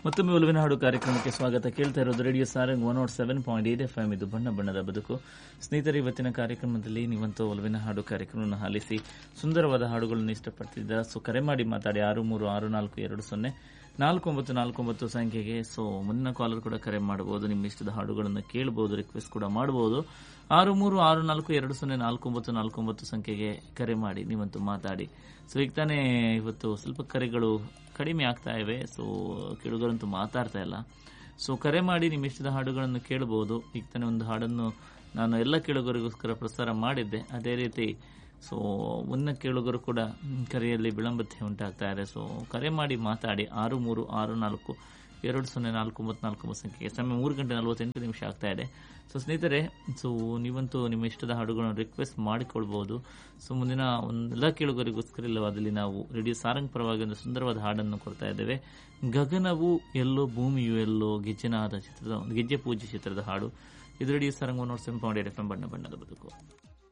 ಮತ್ತೊಮ್ಮೆ ಒಲವಿನ ಹಾಡು ಕಾರ್ಯಕ್ರಮಕ್ಕೆ ಸ್ವಾಗತ ಕೇಳ್ತಾ ಇರೋದು radio Sarang one nought seven point eight F M ಇದು ಬಣ್ಣ ಬಣ್ಣದ ಬದುಕು ಸ್ನೇಹಿತರೆ ಇವತ್ತಿನ ಕಾರ್ಯಕ್ರಮದಲ್ಲಿ ನೀವಂತೂ ಒಲವಿನ ಹಾಡು ಕಾರ್ಯಕ್ರಮವನ್ನು ಆಲಿಸಿ ಸುಂದರವಾದ ಹಾಡುಗಳನ್ನು ಇಷ್ಟಪಡ್ತಿದ್ದೀರಾ ಸೊ ಕರೆ ಮಾಡಿ ಮಾತಾಡಿ ಆರು ಮೂರು ಆರು ನಾಲ್ಕು ಎರಡು ಸೊನ್ನೆ ನಾಲ್ಕು ಒಂಬತ್ತು ನಾಲ್ಕು ಒಂಬತ್ತು ಸಂಖ್ಯೆಗೆ ಸೊ ಮುಂದಿನ ಕಾಲರ್ ಕೂಡ ಕರೆ ಮಾಡಬಹುದು ನಿಮ್ಮ ಇಷ್ಟದ ಹಾಡುಗಳನ್ನು ಕೇಳಬಹುದು ರಿಕ್ವೆಸ್ಟ್ ಕೂಡ ಮಾಡಬಹುದು ಆರು ಮೂರು ಆರು ನಾಲ್ಕು ಎರಡು ಸೊನ್ನೆ ನಾಲ್ಕು ಒಂಬತ್ತು ನಾಲ್ಕು ಒಂಬತ್ತು ಸಂಖ್ಯೆಗೆ ಕರೆ ಮಾಡಿ ನೀವಂತೂ ಮಾತಾಡಿ ಸೊ ಈಗ ತಾನೇ ಇವತ್ತು ಸ್ವಲ್ಪ ಕರೆಗಳು ಕಡಿಮೆ ಆಗ್ತಾ ಇವೆ ಸೊ ಕೇಳುಗರಂತೂ ಮಾತಾಡ್ತಾ ಇಲ್ಲ ಸೊ ಕರೆ ಮಾಡಿ ನಿಮ್ಮ ಇಷ್ಟದ ಹಾಡುಗಳನ್ನು ಕೇಳಬಹುದು ಈಗ ತಾನೇ ಒಂದು ಹಾಡನ್ನು ನಾನು ಎಲ್ಲ ಕೇಳುಗರಿಗೋಸ್ಕರ ಪ್ರಸಾರ ಮಾಡಿದ್ದೆ ಅದೇ ರೀತಿ ಸೊ ಮುನ್ನ ಕೇಳುಗರು ಕೂಡ ಮ್, ಕರೆಯಲ್ಲಿ ವಿಳಂಬತೆ ಉಂಟಾಗ್ತಾ ಇದೆ ಸೊ ಕರೆ ಮಾಡಿ ಮಾತಾಡಿ ಆರು ಮೂರು ಆರು ನಾಲ್ಕು ಎರಡು ಸೊನ್ನೆ ನಾಲ್ಕು ಒಂಬತ್ತು ನಾಲ್ಕು ಒಂಬತ್ತು ಸಂಖ್ಯೆಗೆ ಸಮಯ ಮೂರು ಗಂಟೆ ನಲವತ್ತೆಂಟು ನಿಮಿಷ ಆಗ್ತಾ ಇದೆ ಸೊ ಸ್ನೇಹಿತರೆ ಸೊ ನೀವಂತೂ ನಿಮ್ಮ ಇಷ್ಟದ ಹಾಡುಗಳನ್ನು ರಿಕ್ವೆಸ್ಟ್ ಮಾಡಿಕೊಳ್ಬಹುದು ಸೊ ಮುಂದಿನ ಒಂದೆಲ್ಲ ಕೇಳುಗರಿಗೋಸ್ಕರ ಇಲ್ಲವಾದಲ್ಲಿ ನಾವು ರೇಡಿಯೋ ಸಾರಂಗ್ ಪರವಾಗಿ ಒಂದು ಸುಂದರವಾದ ಹಾಡನ್ನು ಕೊಡ್ತಾ ಇದ್ದೇವೆ ಗಗನವು ಎಲ್ಲೋ ಭೂಮಿಯು ಎಲ್ಲೋ ಗೆಜ್ಜೆನಾದ ಚಿತ್ರದ ಗೆಜ್ಜೆ ಪೂಜೆ ಚಿತ್ರದ ಹಾಡು ಇದು radio Sarang one nought seven point eight F M ಬಣ್ಣ ಬಣ್ಣದ ಬದುಕು